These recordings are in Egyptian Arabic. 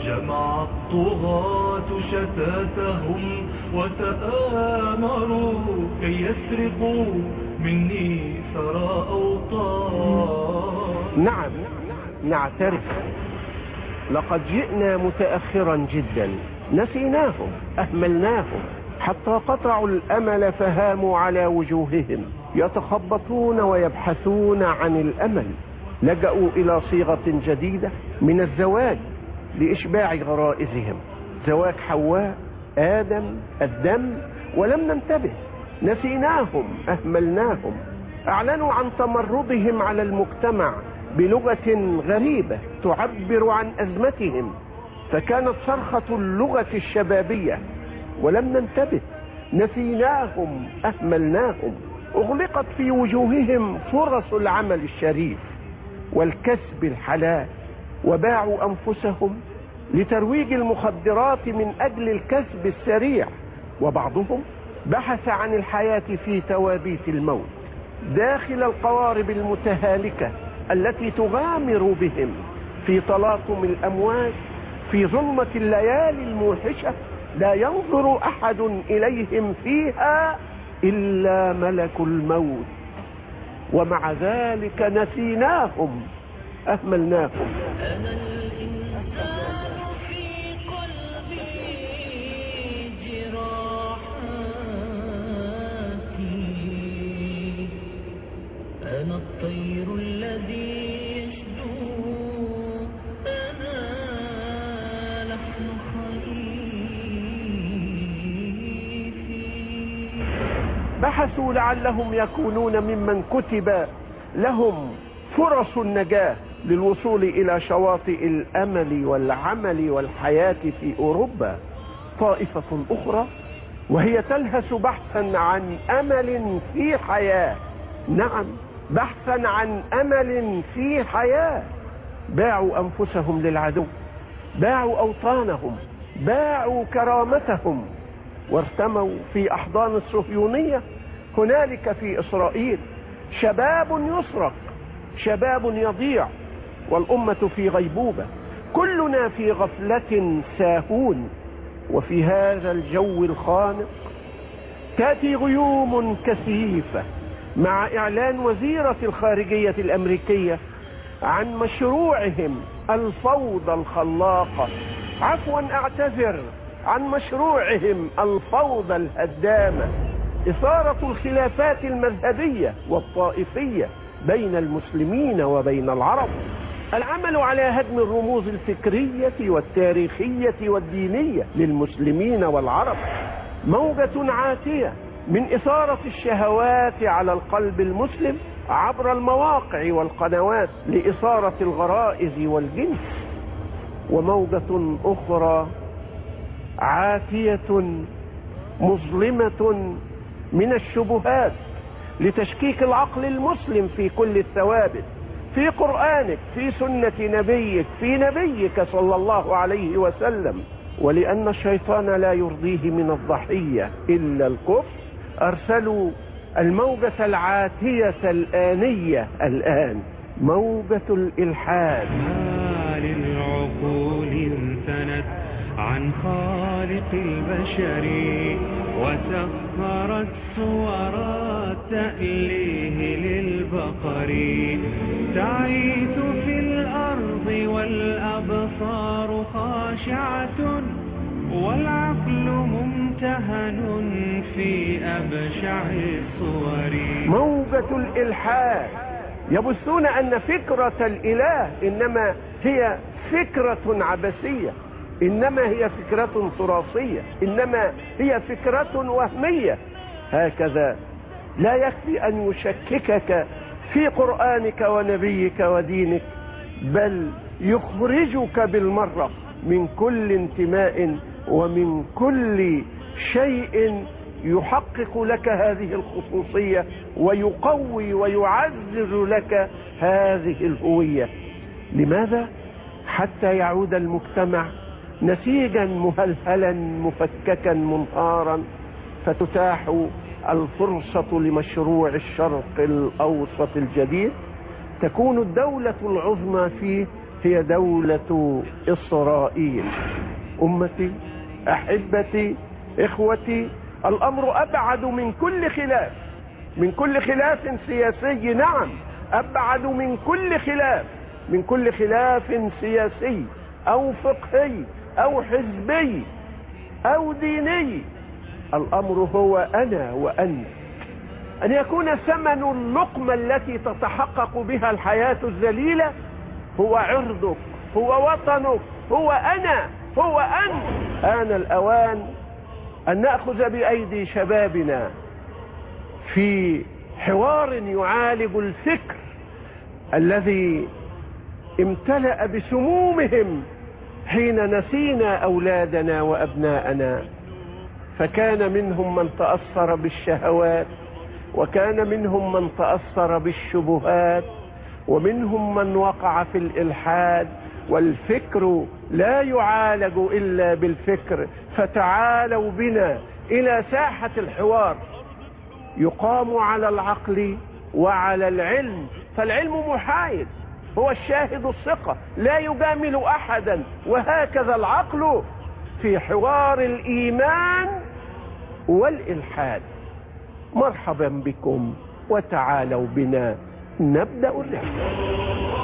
جمع الطغاة شتاتهم وتآمروا كي يسرقوا مني ثرى أوطان نعم نعترف لقد جئنا متأخرا جدا نسيناهم أهملناهم حتى قطعوا الأمل فهاموا على وجوههم يتخبطون ويبحثون عن الأمل لجأوا إلى صيغة جديدة من الزواج لإشباع غرائزهم زواج حواء آدم الدم ولم ننتبه نسيناهم أهملناهم أعلنوا عن تمردهم على المجتمع بلغة غريبة تعبر عن أزمتهم فكانت صرخة اللغة الشبابية ولم ننتبه نسيناهم أهملناهم أغلقت في وجوههم فرص العمل الشريف والكسب الحلال وباعوا أنفسهم لترويج المخدرات من أجل الكسب السريع وبعضهم بحث عن الحياة في توابيت الموت داخل القوارب المتهالكة التي تغامر بهم في تلاطم الأمواج في ظلمة الليالي الموحشة لا ينظر أحد إليهم فيها إلا ملك الموت ومع ذلك نسيناهم أهملناهم أنا الإنسان في قلبي جراحاتي أنا الطير الذي يشدو أنا لحن خريفي بحثوا لعلهم يكونون ممن كتب لهم فرص النجاة للوصول إلى شواطئ الأمل والعمل والحياة في أوروبا طائفة أخرى وهي تلهث بحثا عن أمل في حياة نعم بحثا عن أمل في حياة باعوا أنفسهم للعدو باعوا أوطانهم باعوا كرامتهم وارتموا في أحضان الصهيونية هنالك في إسرائيل شباب يسرق شباب يضيع والأمة في غيبوبة كلنا في غفلة ساهون وفي هذا الجو الخانق تأتي غيوم كثيفة مع إعلان وزيرة الخارجية الأمريكية عن مشروعهم الفوضى الخلاقة عفوا أعتذر عن مشروعهم الفوضى الهدامة إثارة الخلافات المذهبية والطائفية بين المسلمين وبين العرب العمل على هدم الرموز الفكرية والتاريخية والدينية للمسلمين والعرب موجة عاتية من إثارة الشهوات على القلب المسلم عبر المواقع والقنوات لإثارة الغرائز والجنس وموجة أخرى عاتية مظلمة من الشبهات لتشكيك العقل المسلم في كل الثوابت في قرآنك في سنة نبيك في نبيك صلى الله عليه وسلم ولأن الشيطان لا يرضيه من الضحية إلا الكفر أرسلوا الموجة العاتية الآنية الآن موجة الإلحاد ما للعقول امتنت عن خالق البشر وسخرت صور التأليه للبقر تعيث في الأرض والأبصار خاشعة والعقل ممتهن في أبشع الصور موجة الإلحاد يبثون أن فكرة الإله إنما هي فكرة عبثية إنما هي فكرة تراثية إنما هي فكرة وهمية هكذا لا يكفي أن يشككك في قرآنك ونبيك ودينك بل يخرجك بالمرة من كل انتماء ومن كل شيء يحقق لك هذه الخصوصية ويقوي ويعزز لك هذه الهوية لماذا؟ حتى يعود المجتمع نسيجا مهلهلا مفككا منهارا فتتاح الفرصة لمشروع الشرق الأوسط الجديد تكون الدولة العظمى فيه هي دولة إسرائيل أمتي أحبتي إخوتي الأمر أبعد من كل خلاف من كل خلاف سياسي نعم أبعد من كل خلاف من كل خلاف سياسي أو فقهي أو حزبي أو ديني الأمر هو أنا وأنت أن يكون ثمن اللقمة التي تتحقق بها الحياة الذليلة هو عرضك هو وطنك هو أنا هو أنت آن الأوان أن نأخذ بأيدي شبابنا في حوار يعالج الفكر الذي امتلأ بسمومهم حين نسينا أولادنا وأبناءنا فكان منهم من تأثر بالشهوات وكان منهم من تأثر بالشبهات ومنهم من وقع في الإلحاد والفكر لا يعالج إلا بالفكر فتعالوا بنا إلى ساحة الحوار يقام على العقل وعلى العلم فالعلم محايد هو الشاهد الثقة لا يجامل أحدا وهكذا العقل في حوار الإيمان والإلحاد مرحبا بكم وتعالوا بنا نبدأ الرحلة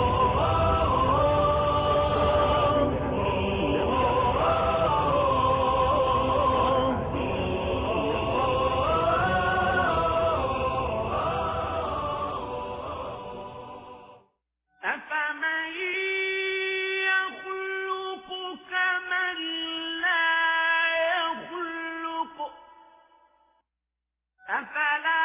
أفمن يخلق كمن لا يخلق أفلا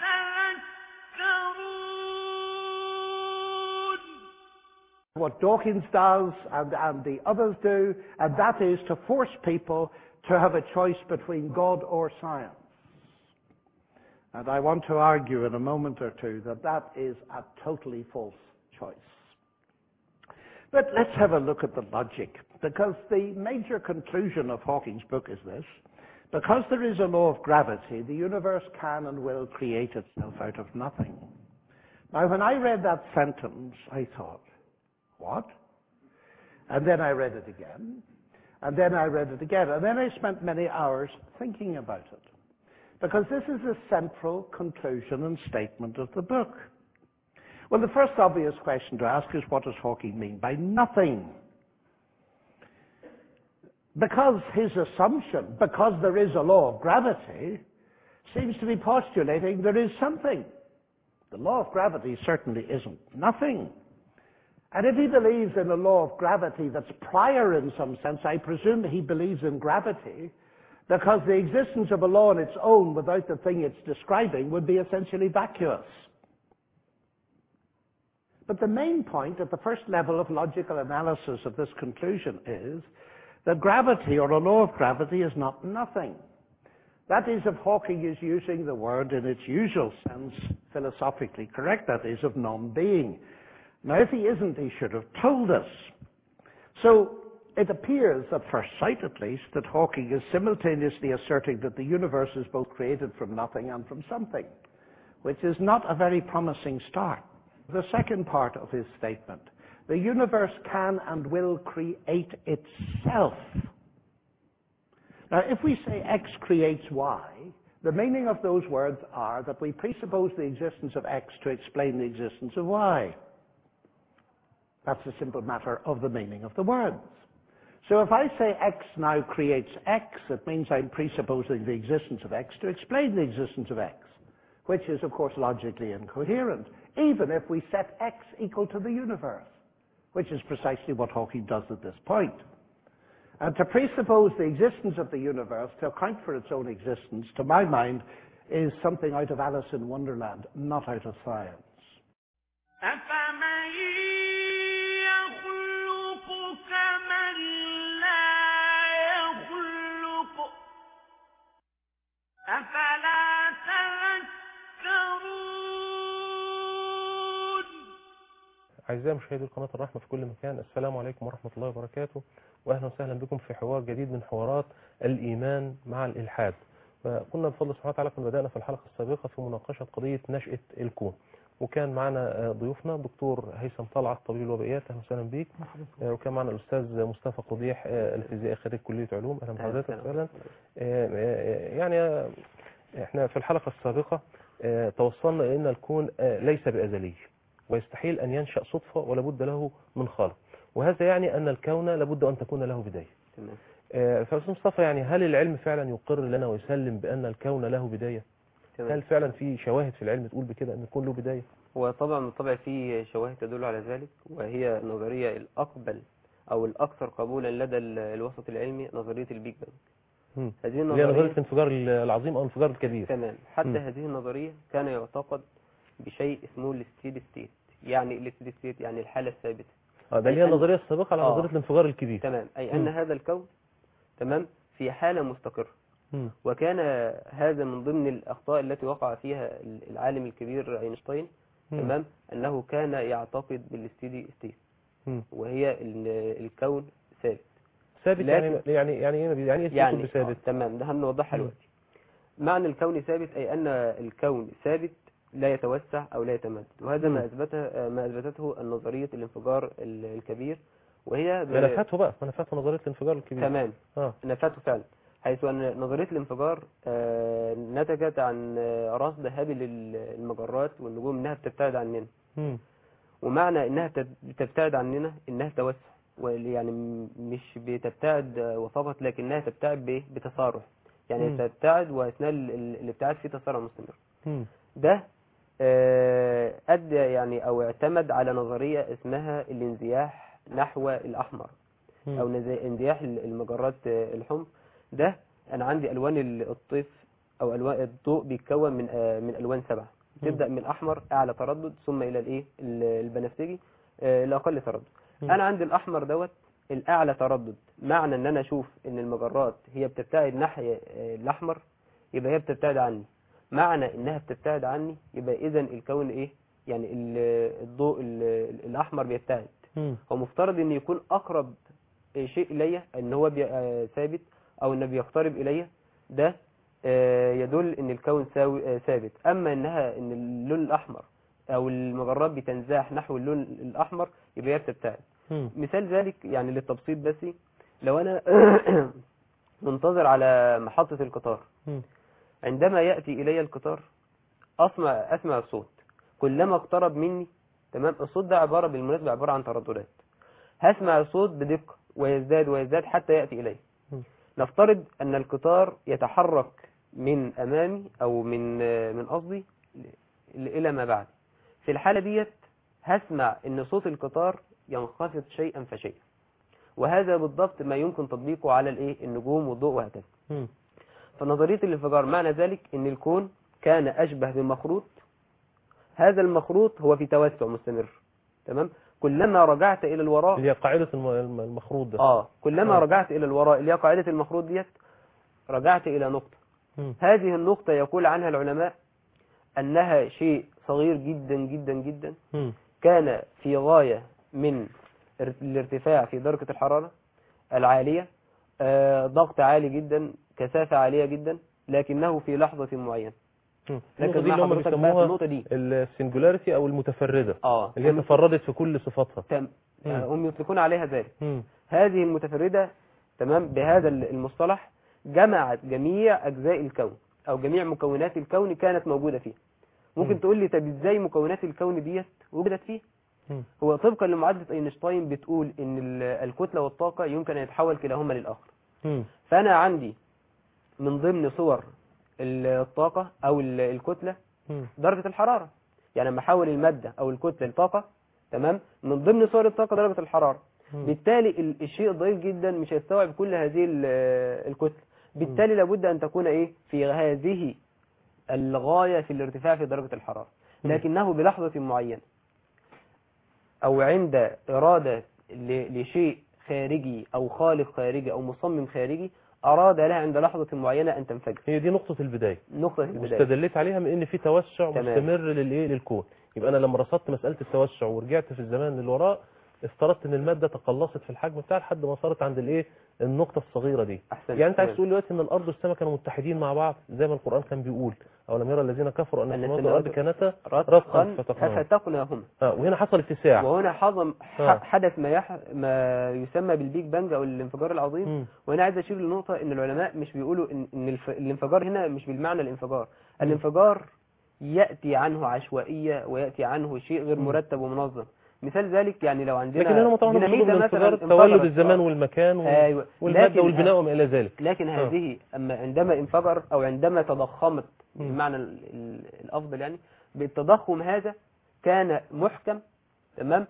تذكرون what Dawkins does and, and the others do, and that is to force people to have a choice between God or science. And I want to argue in a moment or two that that is a totally false choice. But let's have a look at the logic, because the major conclusion of Hawking's book is this. Because there is a law of gravity, the universe can and will create itself out of nothing. Now, when I read that sentence, I thought, what? And then I read it again, and then I read it again, and then I spent many hours thinking about it. Because this is the central conclusion and statement of the book. Well, the first obvious question to ask is what does Hawking mean by nothing? Because his assumption, because there is a law of gravity, seems to be postulating there is something. The law of gravity certainly isn't nothing. And if he believes in a law of gravity that's prior in some sense, I presume he believes in gravity because the existence of a law on its own without the thing it's describing would be essentially vacuous. But the main point at the first level of logical analysis of this conclusion is that gravity or a law of gravity is not nothing. That is, if Hawking is using the word in its usual sense, philosophically correct, that is, of non-being. Now, if he isn't, he should have told us. So, it appears, at first sight at least, that Hawking is simultaneously asserting that the universe is both created from nothing and from something, which is not a very promising start. The second part of his statement, the universe can and will create itself. Now, if we say X creates Y, the meaning of those words are that we presuppose the existence of X to explain the existence of Y. That's a simple matter of the meaning of the words. So if I say X now creates X, it means I'm presupposing the existence of X to explain the existence of X, which is, of course, logically incoherent, even if we set X equal to the universe, which is precisely what Hawking does at this point. And to presuppose the existence of the universe to account for its own existence, to my mind, is something out of Alice in Wonderland, not out of science. أفمن يخلق كمن لا يخلق أفلا تذكرون أعزائي مشاهدي قناة الرحمة في كل مكان السلام عليكم ورحمة الله وبركاته وأهلا وسهلا بكم في حوار جديد من حوارات الإيمان مع الإلحاد وقلنا بفضل سبحانه وتعالى كنا بدأنا في الحلقة السابقة في مناقشة قضية نشأة الكون وكان معنا آه، ضيوفنا الدكتور هيثم طلعت طبيب الوبائيات اهلا وسهلا بيك آه، وكان معنا الاستاذ مصطفى قضيح آه، الفيزيائي خريج كليه علوم اهلا بحضرتك فعلا آه، آه، يعني آه، احنا في الحلقه السابقه آه، توصلنا الى ان الكون آه، ليس بازلي ويستحيل ان ينشا صدفه ولا بد له من خالق وهذا يعني ان الكون لابد ان تكون له بدايه تمام آه، فاستاذ مصطفى يعني هل العلم فعلا يقر لنا ويسلم بان الكون له بدايه تمام هل فعلا في شواهد في العلم تقول بكده ان الكون له بدايه وطبعا بالطبع في شواهد تدل على ذلك وهي النظرية الأقبل أو الأكثر قبولا لدى ال- الوسط العلمي نظرية البيج بانج مم. هذه اللي هي نظريه النظرية الانفجار العظيم او الانفجار الكبير تمام حتى مم. هذه النظرية كان يعتقد بشيء اسمه الستيد ستيت يعني الستيد ستيت يعني الحالة الثابتة اه ده اللي أي هي أن- النظريه السابقه على آه. نظريه الانفجار الكبير تمام أي أن مم. هذا الكون تمام في حالة مستقرة مم. وكان هذا من ضمن الأخطاء التي وقع فيها العالم الكبير أينشتاين مم. تمام أنه كان يعتقد بالستيدي ستيت مم. وهي ال- الكون ثابت ثابت يعني لكن- يعني يعني ايه يعني ايه يعني ثابت آه تمام ده هنوضحها مم. دلوقتي معنى الكون ثابت أي أن الكون ثابت لا يتوسع أو لا يتمدد وهذا مم. ما أثبته ما أثبتته النظرية الانفجار ال- الكبير وهي ب- منافاته بقى منافاته نظريه الانفجار الكبير تمام اه نفاته فعلا حيث أن نظرية الانفجار آه، نتجت عن آه، رصد هابل ال- المجرات والنجوم إنها بتبتعد عننا مم. ومعنى إنها بتب- بتبتعد عننا إنها توسع وال- يعني م- مش بتبتعد آه، وفقط لكنها تبتعد بإيه؟ بتسارع يعني مم. تبتعد وأثناء ال- ال- الابتعاد في تسارع مستمر مم. ده آه، أدى يعني أو اعتمد على نظرية اسمها الانزياح نحو الأحمر مم. او نزا- انزياح ال- المجرات آه، الحمر ده انا عندي الوان ال- الطيف او الوان الضوء بيتكون من آه، من الوان سبعه مم. تبدا من الاحمر اعلى تردد ثم الى الايه ال- البنفسجي آه، الاقل تردد مم. انا عندي الاحمر دوت الاعلى تردد معنى ان انا اشوف ان المجرات هي بتبتعد ناحيه آه، الاحمر يبقى هي بتبتعد عني معنى انها بتبتعد عني يبقى اذا الكون ايه يعني ال- الضوء ال- الاحمر بيبتعد مم. هو مفترض ان يكون اقرب شيء الي ان هو بي- آه، ثابت او انه بيقترب الي ده آه، يدل ان الكون ساوي آه، ثابت اما انها ان اللون الاحمر او المجرات بتنزاح نحو اللون الاحمر يبقى هي بتبتعد مم. مثال ذلك يعني للتبسيط بس لو انا منتظر على محطة القطار مم. عندما يأتي إلي القطار أسمع أسمع الصوت كلما اقترب مني تمام الصوت ده عبارة بالمناسبة عبارة عن ترددات هسمع الصوت بدقة ويزداد ويزداد حتى يأتي إلي مم. نفترض أن القطار يتحرك من أمامي أو من من قصدي ل- إلى ما بعد في الحالة ديت هسمع أن صوت القطار ينخفض شيئا فشيئا وهذا بالضبط ما يمكن تطبيقه على الايه النجوم والضوء وهكذا مم. فنظرية الانفجار معنى ذلك ان الكون كان اشبه بمخروط هذا المخروط هو في توسع مستمر تمام كلما رجعت الى الوراء اللي هي قاعده الم- الم- المخروط ده اه كلما آه. رجعت الى الوراء اللي هي قاعدة المخروط ديت رجعت الى نقطة مم. هذه النقطة يقول عنها العلماء انها شيء صغير جدا جدا جدا مم. كان في غاية من ار- الارتفاع في درجة الحرارة العالية آه، ضغط عالي جدا كثافة عالية جدا لكنه في لحظة معينة مم. لكن النقطه دي مع اللي هم حضرتك بقى في بيسموها النقطة دي السنجولاريتي او المتفرده اه اللي هي هم- تفردت في كل صفاتها تم- مم. آه، هم يطلقون عليها ذلك مم. هذه المتفردة تمام بهذا ال- المصطلح جمعت جميع أجزاء الكون أو جميع مكونات الكون كانت موجودة فيه مم. ممكن تقول لي طب ازاي مكونات الكون ديت وجدت فيه مم. هو طبقا لمعادلة اينشتاين بتقول ان ال- الكتلة والطاقة يمكن ان يتحول كلاهما للآخر مم. فأنا عندي من ضمن صور الطاقة أو ال- الكتلة مم. درجة الحرارة يعني لما أحول المادة أو الكتلة لطاقة تمام من ضمن صور الطاقة درجة الحرارة مم. بالتالي ال- الشيء الضئيل جدا مش هيستوعب كل هذه ال- الكتلة بالتالي لابد أن تكون إيه في هذه الغاية في الارتفاع في درجة الحرارة مم. لكنه بلحظة معينة أو عند إرادة ل- لشيء خارجي أو خالق خارجي أو مصمم خارجي أراد لها عند لحظة معينة أن تنفجر هي دي نقطه البدايه نقطة البداية واستدليت عليها من ان في توسع تمام. مستمر للايه للكون يبقى انا لما رصدت مساله التوسع ورجعت في الزمان للوراء افترضت ان الماده تقلصت في الحجم بتاعها لحد ما صارت عند الايه النقطه الصغيره دي احسن يعني انت عايز تقول دلوقتي ان الارض والسماء كانوا متحدين مع بعض زي ما القران كان بيقول او لم يرى الذين كفروا ان أن السماوات السماوات والارض كانتا رتقا رتقا فتقناهما ففتقناهما آه وهنا حصل اتساع وهنا حظم ح- آه. حدث ما يح... ما يسمى بالبيج بانج او الانفجار العظيم مم. وانا عايز اشير لنقطه ان العلماء مش بيقولوا ان, إن الف... الانفجار هنا مش بالمعنى الانفجار الانفجار ياتي عنه عشوائيه وياتي عنه شيء غير مرتب ومنظم مثال ذلك يعني لو عندنا لكن هنا طبعا ديناميت المقصود مثلا بالانفجار انفجرت. تولد الزمان آه. والمكان وال- ايوه والماده لكن- والبناء وما الى ذلك لكن آه. هذه أما عندما انفجر أو عندما تضخمت مم. بالمعنى ال- ال- الأفضل يعني بالتضخم هذا كان محكم تمام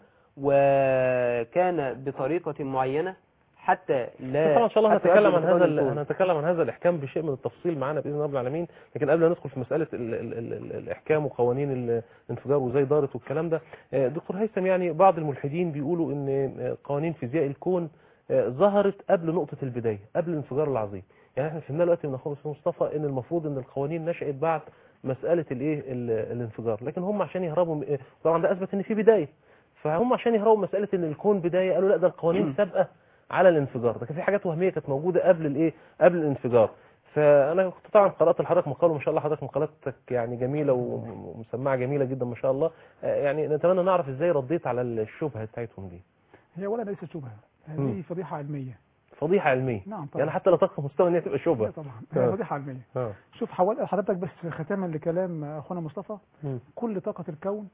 وكان بطريقة معينة حتى لا طبعا ان شاء الله حتى هنتكلم يصل عن هذا لتكون ال- الكون. هنتكلم عن هذا الاحكام بشيء من التفصيل معانا باذن رب العالمين لكن قبل ما ندخل في مساله ال ال ال ال الاحكام وقوانين ال- الانفجار وازاي دارت والكلام ده آه، دكتور هيثم يعني بعض الملحدين بيقولوا ان آه، قوانين فيزياء الكون آه، ظهرت قبل نقطه البدايه قبل الانفجار العظيم يعني احنا فهمنا دلوقتي من اخونا مصطفى ان المفروض ان القوانين نشات بعد مساله الايه ال- الانفجار لكن هم عشان يهربوا من- طبعا ده اثبت ان في بدايه فهم عشان يهربوا من مساله ان الكون بدايه قالوا لا ده القوانين سابقه على الانفجار ده كان في حاجات وهميه كانت موجوده قبل الايه قبل الانفجار فانا كنت طبعا قرات لحضرتك مقال وما شاء الله حضرتك مقالاتك يعني جميله وم- ومسمعه جميله جدا ما شاء الله آه، يعني نتمنى نعرف ازاي رديت على الشبهه بتاعتهم دي هي ولا ليست شبهة مم. هذه فضيحة علمية فضيحه علميه نعم طبعا يعني حتى لا تقف مستوى ان هي تبقى لا شبهه طبعا آه. هي فضيحة علمية اه شوف حوال حضرتك بس ختاما لكلام اخونا مصطفى مم. كل طاقة الكون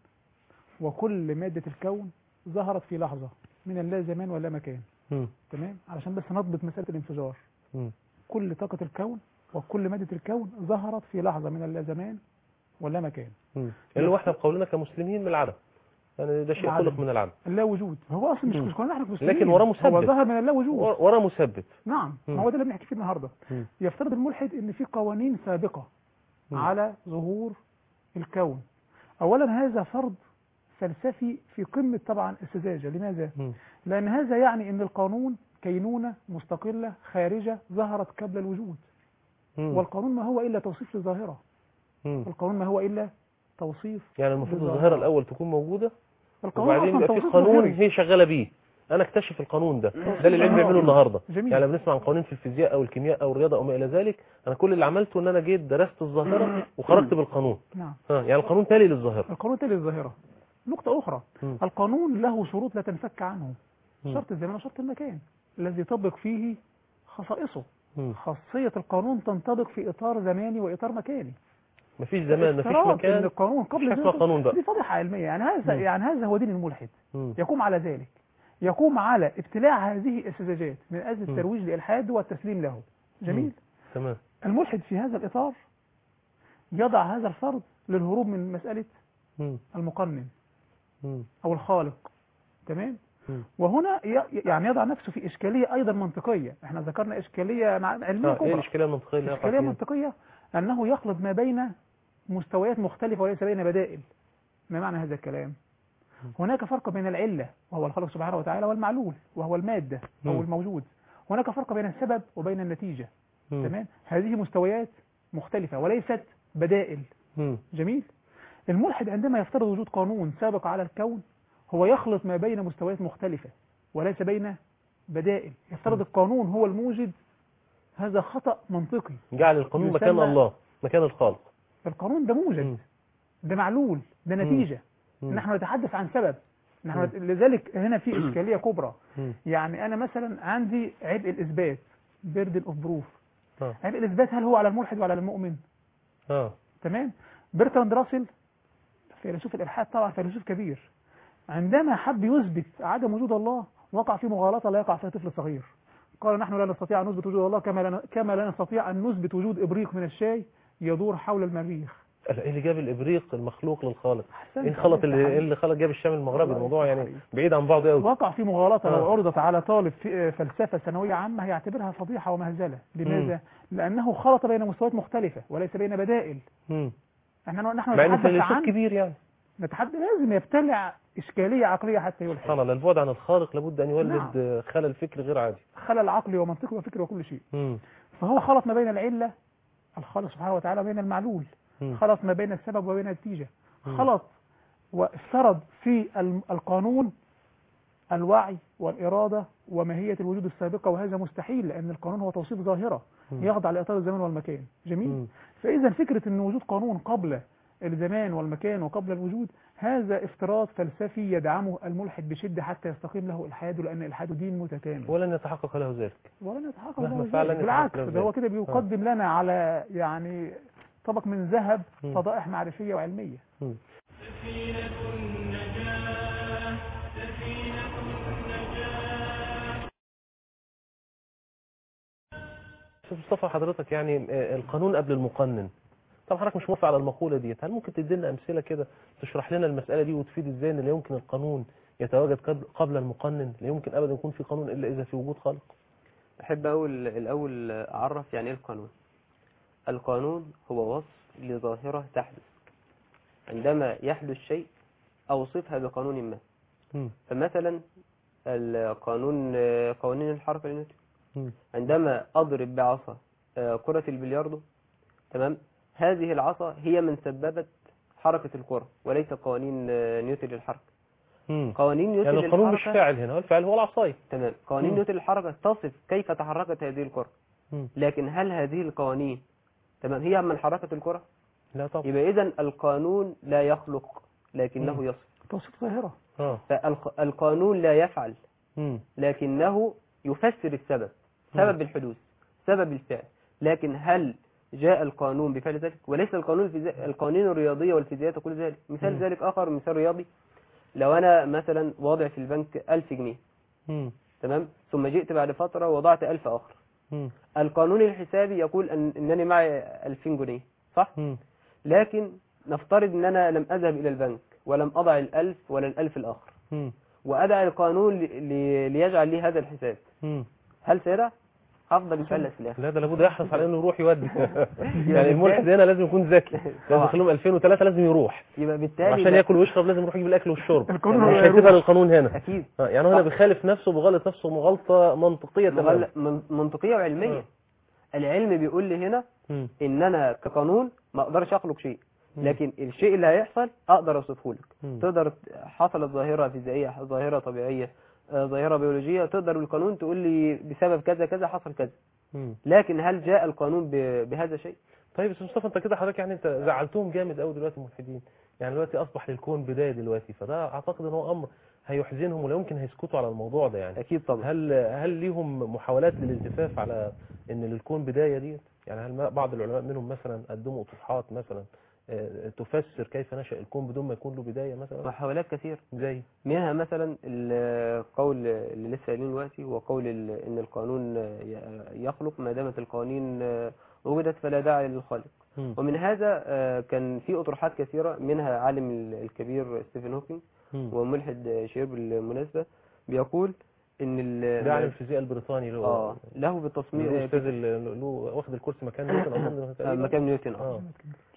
وكل مادة الكون ظهرت في لحظة من اللا زمان ولا مكان مم. تمام علشان بس نضبط مسألة الانفجار مم. كل طاقة الكون وكل مادة الكون ظهرت في لحظة من اللا زمان ولا مكان مم. اللي هو احنا بقولنا كمسلمين من العدم يعني ده شيء العدم. خلق من العدم اللا وجود هو اصلا مش مم. مش كلنا احنا مسلمين لكن وراه هو مسبب. ظهر من اللا وجود ور- وراه مسبب نعم مم. ما هو ده اللي بنحكي فيه النهارده مم. يفترض الملحد ان في قوانين سابقة مم. على ظهور الكون اولا هذا فرض فلسفي في قمة طبعا السذاجة لماذا؟ مم. لأن هذا يعني أن القانون كينونة مستقلة خارجة ظهرت قبل الوجود مم. والقانون ما هو إلا توصيف للظاهرة مم. القانون ما هو إلا توصيف يعني المفروض للظاهرة. الظاهره الاول تكون موجوده القانون وبعدين أصلا يبقى في توصيف قانون ظاهري. هي شغاله بيه انا اكتشف القانون ده ده اللي العلم ظاهري. بيعمله النهارده جميل. يعني بنسمع عن قوانين في الفيزياء او الكيمياء او الرياضه او ما الى ذلك انا كل اللي عملته ان انا جيت درست الظاهره وخرجت بالقانون نعم ها يعني القانون تالي للظاهره القانون تالي للظاهرة نقطة أخرى مم. القانون له شروط لا تنفك عنه مم. شرط الزمان وشرط المكان الذي يطبق فيه خصائصه مم. خاصية القانون تنطبق في إطار زماني وإطار مكاني مفيش زمان مفيش افتراض ان مكان القانون قبل مفيش حاجة اسمها ذلك- قانون بقى. دي فضيحه علميه يعني هذا مم. يعني هذا هو دين الملحد مم. يقوم على ذلك يقوم على ابتلاع هذه السذاجات من اجل مم. الترويج للالحاد والتسليم له جميل تمام الملحد في هذا الاطار يضع هذا الفرض للهروب من مساله مم. المقنن مم. او الخالق تمام مم. وهنا ي- يعني يضع نفسه في اشكاليه ايضا منطقيه احنا ذكرنا اشكاليه مع علميه اه ايه كبرى الاشكاليه المنطقيه اللي يقع إشكالية فيها؟ منطقية أنه يخلط ما بين مستويات مختلفة وليس بين بدائل ما معنى هذا الكلام هناك فرق بين العلة وهو الخلق سبحانه وتعالى والمعلول وهو المادة أو مم. الموجود هناك فرق بين السبب وبين النتيجة مم. تمام هذه مستويات مختلفة وليست بدائل مم. جميل الملحد عندما يفترض وجود قانون سابق على الكون هو يخلط ما بين مستويات مختلفة وليس بين بدائل يفترض القانون هو الموجد هذا خطأ منطقي جعل القانون يسمى- مكان الله مكان الخالق القانون ده موجد مم. ده معلول ده نتيجة مم. نحن نتحدث عن سبب نحن مم. نت- لذلك هنا في إشكالية كبرى مم. يعني أنا مثلا عندي عبء الإثبات بيردن اوف بروف اه عبء الإثبات هل هو على الملحد ولا على المؤمن اه تمام برتراند راسل فيلسوف الإلحاد طبعا فيلسوف كبير عندما حب يثبت عدم وجود الله وقع في مغالطة لا يقع فيها طفل صغير قال نحن لا نستطيع أن نثبت وجود الله كما لا, كما لا نستطيع أن نثبت وجود إبريق من الشاي يدور حول المريخ لا، ايه اللي جاب الابريق المخلوق للخالق أحسنت، ايه خلط أحسنت اللي يا ايه اللي خلط جاب الشام المغربي الله الموضوع يفتح يعني عليك. بعيد عن بعضه قوي وقع في مغالطة لو آه. عرضت على طالب في فلسفة ثانوية عامة هيعتبرها فضيحة ومهزلة لماذا؟ لأنه خلط بين مستويات مختلفة وليس بين بدائل مم. احنا نحن مع انه نتحدث فيلسوف عن كبير يعني نتحدث لازم يبتلع إشكالية عقلية حتى يلحق سبحان الله البعد عن الخالق لابد ان يولد نعم. آه، خلل فكري غير عادي خلل عقلي ومنطقي وفكري وكل شيء مم. فهو خلط ما بين العلة الخالق سبحانه وتعالى وبين المعلول مم. خلط ما بين السبب وبين النتيجة مم. خلط وافترض في الم- القانون الوعي والإرادة وماهية الوجود السابقة وهذا مستحيل لأن القانون هو توصيف ظاهرة يخضع لإطار الزمان والمكان جميل مم. فإذا فكرة أن وجود قانون قبل الزمان والمكان وقبل الوجود هذا افتراض فلسفي يدعمه الملحد بشدة حتى يستقيم له إلحاده لأن إلحاده دين متكامل ولن يتحقق له ذلك ولن يتحقق مهما له فعلا ذلك. بالعكس يتحقق له ده هو ذلك. كده بيقدم لنا على يعني طبق من ذهب مم. فضائح معرفية وعلمية مم. أستاذ مصطفى حضرتك يعني آه، القانون قبل المقنن طبعا حضرتك مش موافق على المقولة ديت هل ممكن تدي لنا أمثلة كده تشرح لنا المسألة دي وتفيد ازاي ان لا يمكن القانون يتواجد قبل- قبل المقنن لا يمكن أبدا يكون في قانون إلا إذا في وجود خالق أحب أقول الأول أعرف يعني إيه القانون القانون هو وصف لظاهرة تحدث عندما يحدث شيء أوصفها بقانون ما مم. فمثلا القانون قوانين الحركة لنيوتن مم. عندما أضرب بعصا آه، كرة البلياردو تمام هذه العصا هي من سببت حركة الكرة وليس قوانين آه، نيوتن للحركة مم. قوانين نيوتن يعني القانون مش للحركة فاعل هنا الفاعل هو العصاية تمام قوانين مم. نيوتن للحركة تصف كيف تحركت هذه الكرة مم. لكن هل هذه القوانين تمام هي من حركة الكرة لا طبعا يبقى إذا القانون لا يخلق لكنه مم. يصف توصيف ظاهرة اه فالقانون لا يفعل مم. لكنه يفسر السبب سبب الحدوث سبب الفعل لكن هل جاء القانون بفعل ذلك وليس القانون الفيزياء القوانين الرياضية والفيزياء تقول ذلك مثال مم. ذلك آخر مثال رياضي لو أنا مثلا واضع في البنك ألف جنيه مم. تمام ثم جئت بعد فترة وضعت ألف آخر مم. القانون الحسابي يقول أن أنني معي ألفين جنيه صح مم. لكن نفترض أن أنا لم أذهب إلى البنك ولم أضع الألف ولا الألف الآخر مم. وأدع القانون ل- ل- ليجعل لي هذا الحساب مم. هل سيدع؟ أفضل يفعل في الآخر لا ده لابد يحرص على انه يروح يودي يعني بالتالي- الملحد هنا لازم يكون ذكي لازم طبعا. يخليهم 2003 لازم يروح يبقى بالتالي عشان لا- ياكل ويشرب لازم يروح يجيب الاكل والشرب القانون مش هو هيسيبها يروح. للقانون هنا أكيد آه، يعني هو هنا بيخالف نفسه وبغلط نفسه مغالطه منطقيه تماما مغل- من- منطقية وعلمية آه. العلم بيقول لي هنا مم. ان انا كقانون ما اقدرش اخلق شيء مم. لكن الشيء اللي هيحصل اقدر اوصفه لك مم. تقدر حصلت ظاهرة فيزيائية ظاهرة طبيعية آه، ظاهرة بيولوجية تقدر بالقانون تقول لي بسبب كذا كذا حصل كذا مم. لكن هل جاء القانون ب- بهذا الشيء طيب استاذ مصطفى انت كده حضرتك يعني انت زعلتهم جامد قوي دلوقتي الملحدين يعني دلوقتي اصبح للكون بدايه دلوقتي فده اعتقد ان هو امر هيحزنهم ولا يمكن هيسكتوا على الموضوع ده يعني اكيد طبعا هل هل ليهم محاولات للالتفاف على ان للكون بدايه ديت يعني هل ما- بعض العلماء منهم مثلا قدموا اطروحات مثلا آه، تفسر كيف نشأ الكون بدون ما يكون له بدايه مثلا محاولات كثير زي منها مثلا القول اللي لسه قايلين دلوقتي هو قول ال- ان القانون ي- يخلق ما دامت القوانين وجدت فلا داعي للخالق مم. ومن هذا آه، كان في اطروحات كثيره منها عالم ال- الكبير ستيفن هوكينج مم. وملحد شهير بالمناسبه بيقول ان ال- ده عالم الفيزياء البريطاني اللي هو اه له بالتصميم اللي هو آه، استاذ اللي هو واخد الكرسي مكان نيوتن اظن آه، تقريباً. مكان نيوتن اه اه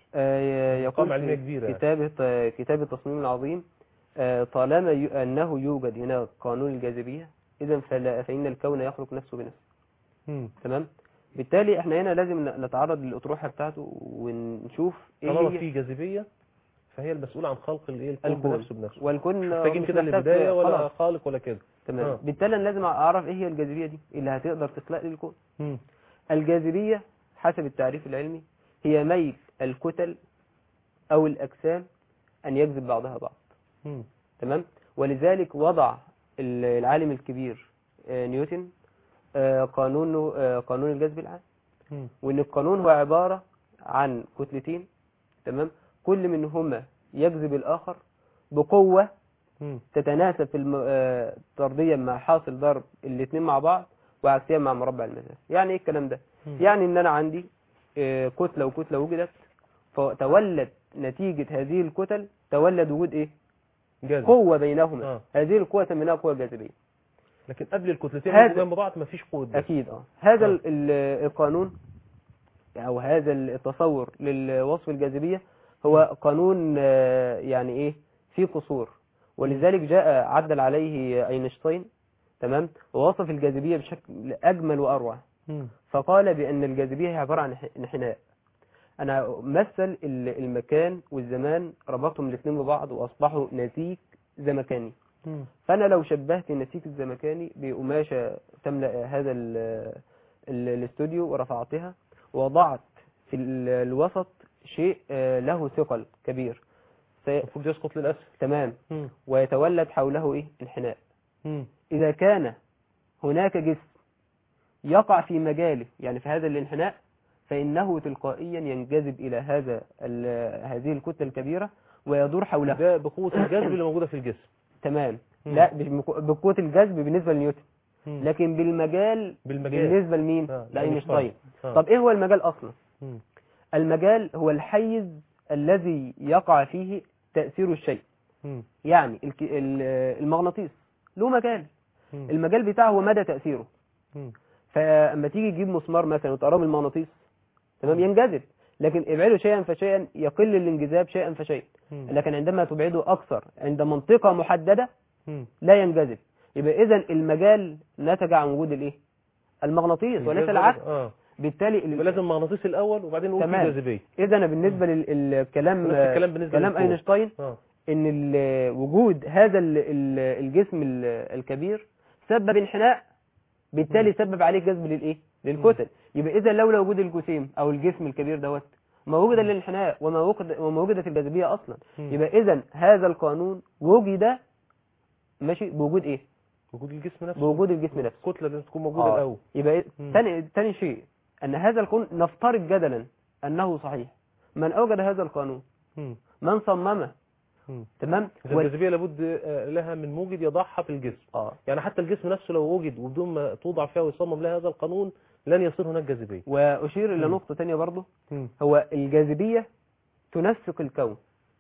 آه، يقول أرقام علمية في كبيرة يعني. كتابه آه، كتاب التصميم العظيم آه، طالما ي- أنه يوجد هنا قانون الجاذبية إذا فلا- فإن الكون يخلق نفسه بنفسه مم. تمام بالتالي احنا هنا لازم ن- نتعرض للأطروحة بتاعته ونشوف ايه طالما هي في جاذبيه فهي المسؤوله عن خلق الايه الكون الكون. بنفسه بنفسه والكون مش محتاجين مش كده محتاج- لبدايه ولا خلاص. خالق ولا كده تمام آه. بالتالي أنا لازم أعرف ايه هي الجاذبية دي اللي هتقدر تخلق لي الكون مم. الجاذبية حسب التعريف العلمي هي ميل الكتل أو الأجسام أن يجذب بعضها بعض مم. تمام ولذلك وضع ال- العالم الكبير آه، نيوتن آه، قانونه آه، قانون الجذب العام مم. وان القانون هو عبارة عن كتلتين تمام كل منهما يجذب الآخر بقوة مم. تتناسب في الم... آه، طرديا مع حاصل ضرب الاثنين مع بعض وعكسيا مع مربع المسافة يعني ايه الكلام ده مم. يعني ان انا عندي آه، كتلة وكتلة وجدت فتولد نتيجة هذه الكتل تولد وجود ايه جاذب قوة بينهما آه. هذه القوة سميناها قوة جاذبية لكن قبل الكتلتين هذا- اللي جنب بعض مفيش قوه جذب. أكيد اه هذا آه. ال- ال- القانون أو هذا التصور للوصف الجاذبية هو قانون آه، يعني إيه فيه قصور ولذلك جاء عدل عليه أينشتاين تمام ووصف الجاذبية بشكل أجمل وأروع مم. فقال بأن الجاذبية هي عبارة عن ح- انحناء أنا مثل ال- المكان والزمان ربطهم الاثنين ببعض وأصبحوا نسيج زمكاني مم. فانا لو شبهت النسيج الزمكاني بقماشه تملا هذا ال ال الاستوديو ورفعتها ووضعت في ال- الوسط شيء آه، له ثقل كبير سي- المفروض يسقط للاسفل تمام مم. ويتولد حوله ايه انحناء مم. إذا كان هناك جسم يقع في مجاله يعني في هذا الانحناء فإنه تلقائيا ينجذب إلى هذا ال- هذه الكتلة الكبيرة ويدور حولها ده بقوة الجذب اللي موجودة في الجسم تمام مم. لا مش بقو- بقوة الجذب بالنسبة لنيوتن مم. لكن بالمجال بالمجال بالنسبة لمين؟ آه، لأينشتاين آه. طب إيه هو المجال أصلا؟ مم. المجال هو الحيز الذي يقع فيه تأثير الشيء مم. يعني الك- ال- المغناطيس له مجال مم. المجال بتاعه هو مدى تأثيره مم. فاما تيجي تجيب مسمار مثلا وتقربه من المغناطيس تمام ينجذب لكن ابعده شيئا فشيئا يقل الانجذاب شيئا فشيئا مم. لكن عندما تبعده اكثر عند منطقة محددة مم. لا ينجذب يبقى اذا المجال نتج عن وجود الايه المغناطيس وليس الجذب- العكس اه بالتالي يبقى لازم مغناطيس الاول وبعدين نقول في تمام. جاذبيه اذا أنا بالنسبة للكلام نفس الكلام بالنسبة كلام للكون. اينشتاين اه ان ال- وجود هذا ال- ال- الجسم ال- الكبير سبب انحناء بالتالي سبب عليه جذب للايه للكتل يبقى اذا لولا وجود الجسيم او الجسم الكبير دوت ما وجد الانحناء وما وجد وما وجدت الجاذبيه اصلا مم. يبقى اذا هذا القانون وجد ماشي بوجود ايه وجود الجسم نفسه بوجود الجسم نفسه الكتله لازم تكون موجوده آه. الاول يبقى إيه؟ مم. ثاني ثاني شيء ان هذا القانون نفترض جدلا انه صحيح من اوجد هذا القانون مم. من صممه مم. تمام إذا وال- الجاذبيه لابد آه، لها من موجد يضعها في الجسم اه يعني حتى الجسم نفسه لو وجد وبدون ما توضع فيها ويصمم لها هذا القانون لن يصير هناك جاذبيه واشير الى مم. نقطه ثانيه برضه مم. هو الجاذبية تنسق الكون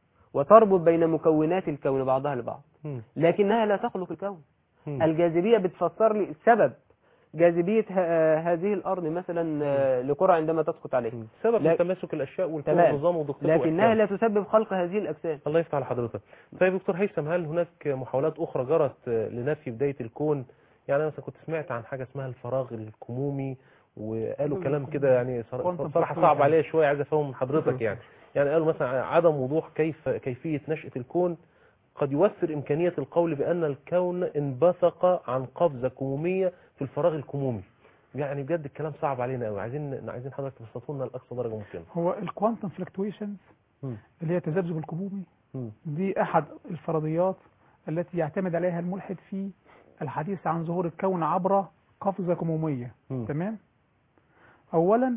وتربط بين مكونات الكون بعضها البعض مم. لكنها لا تخلق الكون مم. الجاذبية بتفسر لي سبب جاذبية ه- هذه الأرض مثلا آه، لكرة عندما تسقط عليها مم. سبب لا- تماسك الاشياء والكون تمام. ونظام ودقته لكنها وإحكامه. لا تسبب خلق هذه الأجسام الله يفتح على حضرتك طيب دكتور هيثم هل هناك محاولات اخرى جرت لنفي بدايه الكون يعني انا مثلا كنت سمعت عن حاجه اسمها الفراغ الكمومي وقالوا كلام كده يعني صرا- Quantum صراحه fluctuation. صعب عليا شويه عايز افهم من حضرتك يعني يعني قالوا مثلا عدم وضوح كيف كيفيه نشاه الكون قد يوفر امكانيه القول بان الكون انبثق عن قفزه كموميه في الفراغ الكمومي يعني بجد الكلام صعب علينا قوي عايزين عايزين حضرتك تبسطه لنا لاقصى درجه ممكنه هو الكوانتم فلكتويشنز مم. اللي هي التذبذب الكمومي مم. دي أحد الفرضيات التي يعتمد عليها الملحد في الحديث عن ظهور الكون عبر قفزة كمومية مم. تمام أولا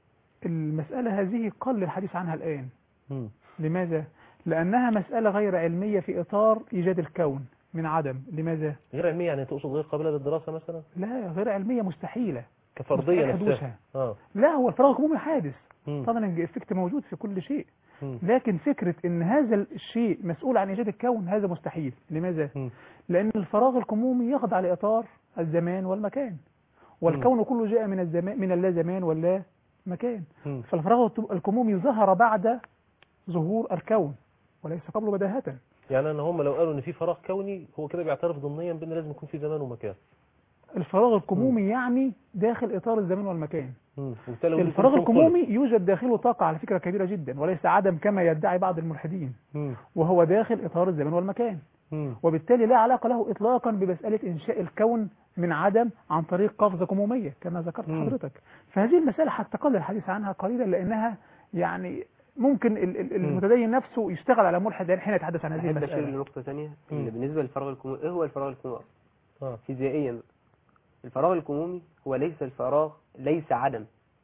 المسألة هذه قل الحديث عنها الآن مم. لماذا؟ لأنها مسألة غير علمية في إطار إيجاد الكون من عدم لماذا؟ غير علميه يعني تقصد غير قابله للدراسه مثلا لا غير علمية مستحيلة كفرضيه مستحيل نفسها حدوثها. اه لا هو الفراغ الكمومي حادث مم. طبعا الإفكت موجود في كل شيء مم. لكن فكرة ان هذا الشيء مسؤول عن ايجاد الكون هذا مستحيل لماذا مم. لان الفراغ الكمومي يخضع لاطار الزمان والمكان والكون كله جاء من الزمان من اللا زمان واللا مكان مم. فالفراغ الكمومي ظهر بعد ظهور الكون وليس قبله بداهة يعني ان هم لو قالوا ان في فراغ كوني هو كده بيعترف ضمنيا بان لازم يكون في زمان ومكان الفراغ الكمومي يعني داخل اطار الزمان والمكان مم. وبالتالي لو الفراغ يكون خلق. الكمومي يوجد داخله طاقة على فكرة كبيرة جدا وليس عدم كما يدعي بعض الملحدين مم. وهو داخل اطار الزمان والمكان مم. وبالتالي لا علاقة له إطلاقا بمسألة إنشاء الكون من عدم عن طريق قفزة كمومية كما ذكرت مم. حضرتك فهذه المسألة حتى قل الحديث عنها قليلا لأنها يعني ممكن ال- ال- المتدين نفسه يشتغل على ملحد حين يتحدث عن هذه أحب أشير المسألة لنقطة ثانية مم. اللي بالنسبة للفراغ الكمومي إيه هو الفراغ الكمومي أصلا؟ اه فيزيائيا الفراغ الكمومي هو ليس الفراغ ليس عدم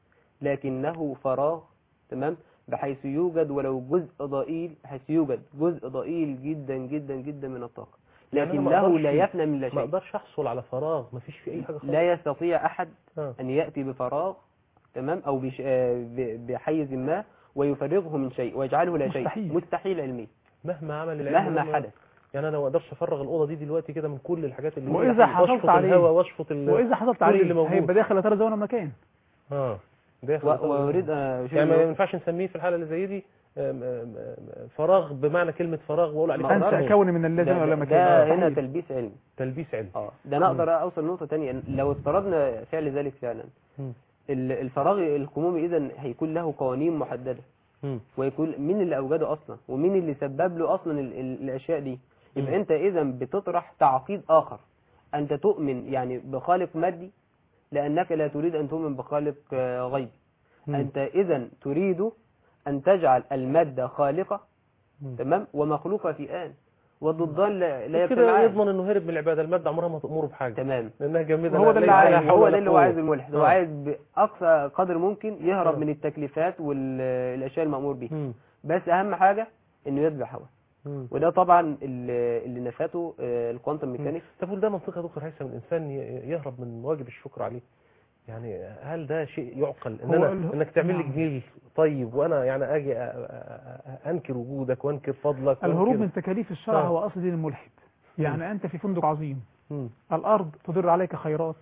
لكنه فراغ تمام بحيث يوجد ولو جزء ضئيل بحيث يوجد جزء ضئيل جدا جدا جدا من الطاقة يعني أنا ما لكنه أقدرش- لا يفنى من لا ما شيء اقدرش احصل على فراغ ما فيش فيه اي حاجه خالص لا يستطيع أحد آه. أن يأتي بفراغ تمام أو بش... آه، ب- بحيز ما ويفرغه من شيء ويجعله لا شيء مستحيل. مستحيل علمي مهما عمل العلم مهما مهما- حدث يعني انا ما اقدرش افرغ الاوضه دي دلوقتي كده من كل الحاجات اللي وإذا فيها. حصلت واشفط عليه- الهواء واشفط ال... وإذا حصلت كل عليه اللي موجود. هيبقى داخل إطار الزمان والمكان اه داخل و... طبعاً. وأريد أن أشير يعني ما لنقطة- ينفعش نسميه في الحاله اللي زي دي آم، آم، آم، فراغ بمعنى كلمه فراغ واقول عليه ما فراغ. أنشأ أقدرش. كون من اللا زمان ده, ولا ده, مكان ده هنا مستحيل. تلبيس علمي تلبيس علم اه ده انا اقدر اوصل نقطة تانية لو افترضنا فعل ذلك فعلا مم. ال- الفراغ الكمومي اذا هيكون له قوانين محددة مم. ويكون مين اللي اوجده اصلا ومين اللي سبب له اصلا ال ال الاشياء دي يبقى مم. انت اذا بتطرح تعقيد اخر انت تؤمن يعني بخالق مادي لانك لا تريد ان تؤمن بخالق آه، غيبي مم. انت اذا تريد ان تجعل المادة خالقة مم. تمام ومخلوقة في آن والضدان لا, لا كده يجتمعان يضمن انه هرب من العباده الماده عمرها ما تامره بحاجه تمام لانها جامده وهو ده اللي ليس عايز- لها حول هو ولا ده اللي هو قوة. عايز الملحد هو آه. عايز باقصى قدر ممكن يهرب آه. من التكليفات والاشياء المامور بها مم. بس اهم حاجه انه يتبع هواه مم. وده طبعا اللي اللي نفته آه، الكوانتم ميكانيكس تقول ده منطقة يا دكتور هيثم الإنسان ي- يهرب من واجب الشكر عليه يعني هل ده شيء يعقل ان هو انا ال- انك تعمل لي نعم. جميل طيب وانا يعني اجي أ- أ- أ- انكر وجودك وانكر فضلك الهروب وأنكر- من تكاليف الشرع آه. هو أصل دين الملحد يعني أنت في فندق عظيم مم. الأرض تدر عليك خيرات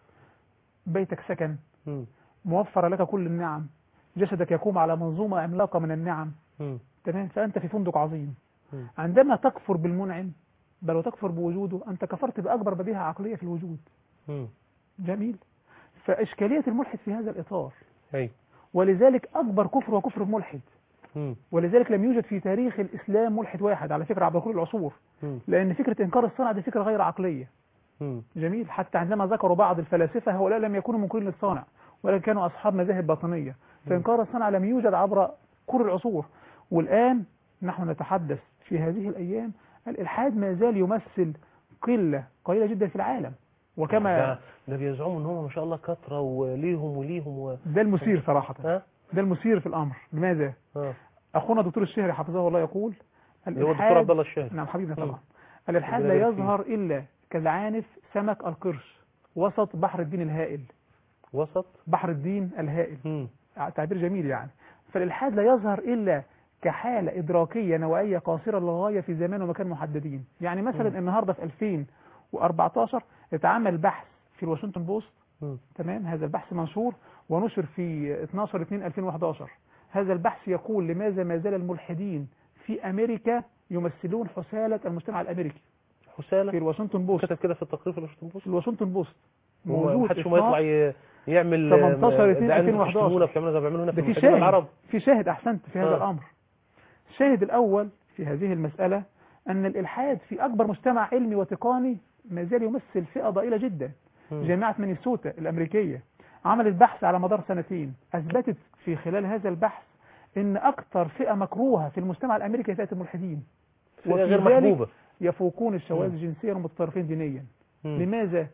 بيتك سكن مم. موفر لك كل النعم جسدك يقوم على منظومة عملاقة من النعم مم. تمام فأنت في فندق عظيم مم. عندما تكفر بالمنعم بل وتكفر بوجوده أنت كفرت بأكبر بديهة عقلية في الوجود مم. جميل فإشكالية الملحد في هذا الإطار أي ولذلك أكبر كفر هو كفر الملحد مم. ولذلك لم يوجد في تاريخ الإسلام ملحد واحد على فكرة عبر كل العصور مم. لأن فكرة إنكار الصنع دي فكرة غير عقلية مم. جميل حتى عندما ذكروا بعض الفلاسفة هؤلاء لم يكونوا منكرين للصانع ولكن كانوا أصحاب مذاهب باطنية فإنكار الصنع لم يوجد عبر كل العصور والآن نحن نتحدث في هذه الأيام الإلحاد ما زال يمثل قلة قليلة جدا في العالم وكما ده, ده بيزعموا ان هم ما شاء الله كثره وليهم وليهم و... ده المثير صراحة ها ده المثير في الأمر لماذا؟ ها أخونا دكتور الشهري حفظه الله يقول اللي هو الدكتور عبد الله الشاهد نعم حبيبنا مم. طبعا الإلحاد ربنا لا يبارك فيه. يظهر إلا كالعانف سمك القرش وسط بحر الدين الهائل وسط بحر الدين الهائل مم. تعبير جميل يعني فالإلحاد لا يظهر إلا كحالة إدراكية نوعية قاصرة للغاية في زمان ومكان محددين يعني مثلا مم. النهاردة في 2014 اتعمل بحث في الواشنطن بوست مم. تمام هذا البحث منشور ونشر في 12 2 2011 هذا البحث يقول لماذا ما زال الملحدين في أمريكا يمثلون حسالة المجتمع الأمريكي في حسالة الواشنطن بوست كتب كده في التقرير في الواشنطن بوست في الواشنطن بوست ما موجود حدش ما يطلع 12 ي- يعمل 18 2 ده أنتوا 2011. بتشتمونا بتعملوا زي ما بيعملوا هنا في ده في المحتلين شاهد العرب في شاهد أحسنت في هذا آه. الأمر الشاهد الأول في هذه المسألة أن الإلحاد في أكبر مجتمع علمي وتقني ما زال يمثل فئة ضئيلة جدا مم. جامعة مينيسوتا الأمريكية عملت بحث على مدار سنتين أثبتت في خلال هذا البحث أن أكثر فئة مكروهة في المجتمع الأمريكي هي فئة الملحدين فئة وفي غير ذلك محبوبة يفوقون الشواذ مم. جنسيا ومتطرفين دينيا مم. لماذا؟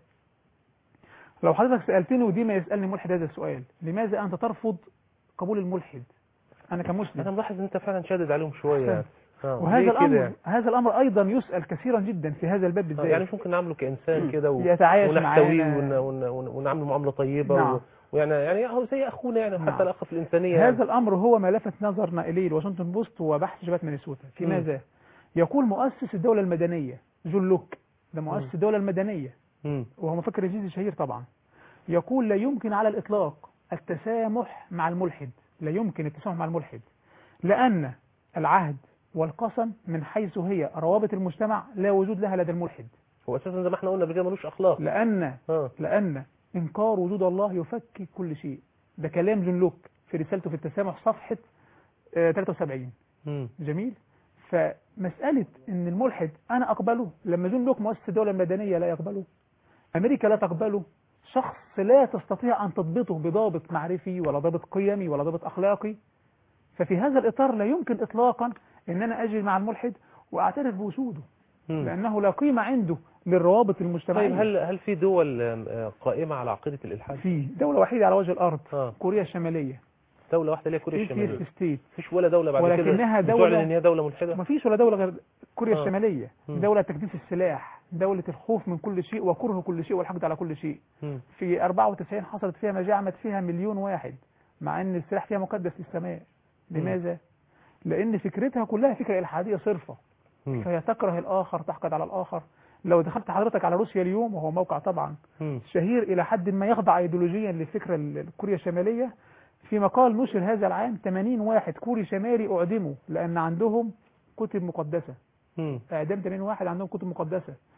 لو حضرتك سألتني ودي ما يسألني ملحد هذا السؤال لماذا أنت ترفض قبول الملحد أنا انا كمسلم ملاحظ ان انت فعلا شادد عليهم شويه يعني. آه. وهذا ليه كده الأمر يعني؟ هذا الأمر أيضا يسأل كثيرا جدا في هذا الباب آه، بالذات يعني مش ممكن نعامله كانسان كده و... يتعايش ونحتويه معانا. ون... ون... ون... ونعامله معامله طيبه نعم. و... ويعني يعني هو زي اخونا يعني نعم. حتى الاخ في الانسانيه يعني. هذا الأمر هو ما لفت نظرنا إليه الواشنطن بوست وبحث شباب مينيسوتا في مم. ماذا؟ يقول مؤسس الدولة المدنية جون لوك ده مؤسس مم. الدولة المدنية مم. وهو مفكر انجليزي شهير طبعا يقول لا يمكن على الإطلاق التسامح مع الملحد لا يمكن التسامح مع الملحد لأن العهد والقسم من حيث هي روابط المجتمع لا وجود لها لدى الملحد هو اساسا زي ما احنا قلنا قبل كده ملوش اخلاق لأن اه لأن إنكار وجود الله يفكك كل شيء ده كلام جون لوك في رسالته في التسامح صفحة آه، 73 مم. جميل فمسألة ان الملحد انا اقبله لما جون لوك مؤسس الدولة المدنية لا يقبله امريكا لا تقبله شخص لا تستطيع ان تضبطه بضابط معرفي ولا ضابط قيمي ولا ضابط اخلاقي ففي هذا الاطار لا يمكن اطلاقا ان انا اجي مع الملحد واعترف بوجوده مم. لانه لا قيمة عنده للروابط المجتمعية طيب هل هل في دول آم، آه، قائمه على عقيده الالحاد؟ في دولة وحيدة على وجه الارض اه كوريا الشمالية دوله واحده اللي هي كوريا ايثيوبيا الشماليه ستيت مفيش ولا دوله بعد كده ولكنها دولة- بتعلن ان هي دوله ملحده ما فيش ولا دولة غير كوريا آه. الشمالية مم. دولة تجديد السلاح دولة الخوف من كل شيء وكره كل شيء والحقد على كل شيء مم. في 94 حصلت فيها مجاعة مات فيها مليون واحد مع ان السلاح فيها مقدس للسماء لماذا؟ لان فكرتها كلها فكرة الحادية صرفة مم. فهي تكره الاخر تحقد على الاخر لو دخلت حضرتك على روسيا اليوم وهو موقع طبعا مم. شهير الى حد ما يخضع ايديولوجيا للفكرة ال- كوريا الشمالية في مقال نشر هذا العام 80 واحد كوري شمالي اعدموا لان عندهم كتب مقدسة مم. اعدام 80 واحد عندهم كتب مقدسه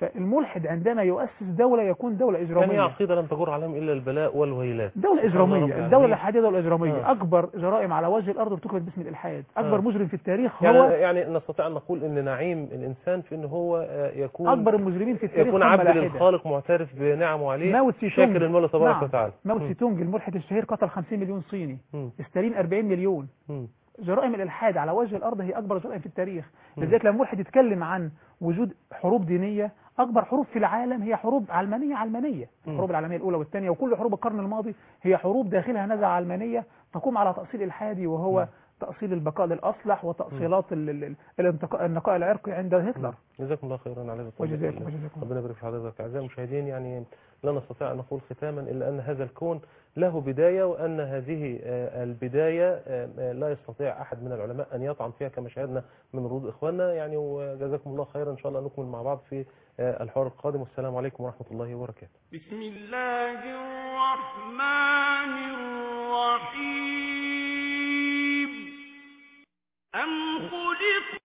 فالملحد عندما يؤسس دولة يكون دولة كان هي إجرامية عقيدة لن تجر عليهم إلا البلاء والويلات دولة سبحان الله رب إجرامية العالمين. الدولة الإلحادية دولة إجرامية آه. أكبر جرائم على وجه الأرض ارتكبت باسم الإلحاد أكبر آه. مجرم في التاريخ يعني هو يعني نستطيع أن نقول أن نعيم الإنسان في أن هو آه، يكون أكبر المجرمين في التاريخ يكون هم عبد ملاحدة. للخالق معترف بنعمه عليه ماو تسي تونج شاكر المولى تبارك نعم. وتعالى ماو مم. تسي تونج الملحد الشهير قتل 50 مليون صيني مم. ستالين 40 مليون مم. جرائم الإلحاد على وجه الأرض هي أكبر جرائم في التاريخ مم. لذلك لما ملحد يتكلم عن وجود حروب دينية أكبر حروب في العالم هي حروب علمانية علمانية مم. الحروب العالمية الأولى والثانية وكل حروب القرن الماضي هي حروب داخلها نزعة علمانية تقوم على تأصيل إلحادي وهو مم. تأصيل البقاء للأصلح وتأصيلات ال- ال- الانتقاء النقاء العرقي عند هتلر جزاكم الله خيرا على هذا التوضيح. وجزاكم وجزاكم ربنا يبارك في حضرتك اعزائي المشاهدين يعني لا نستطيع ان نقول ختاما الا ان هذا الكون له بدايه وان هذه آه، البدايه آه، آه، لا يستطيع احد من العلماء ان يطعن فيها كما شاهدنا من ردود اخواننا يعني وجزاكم الله خيرا ان شاء الله نكمل مع بعض في آه، الحوار القادم والسلام عليكم ورحمه الله وبركاته بسم الله الرحمن الرحيم أم خلق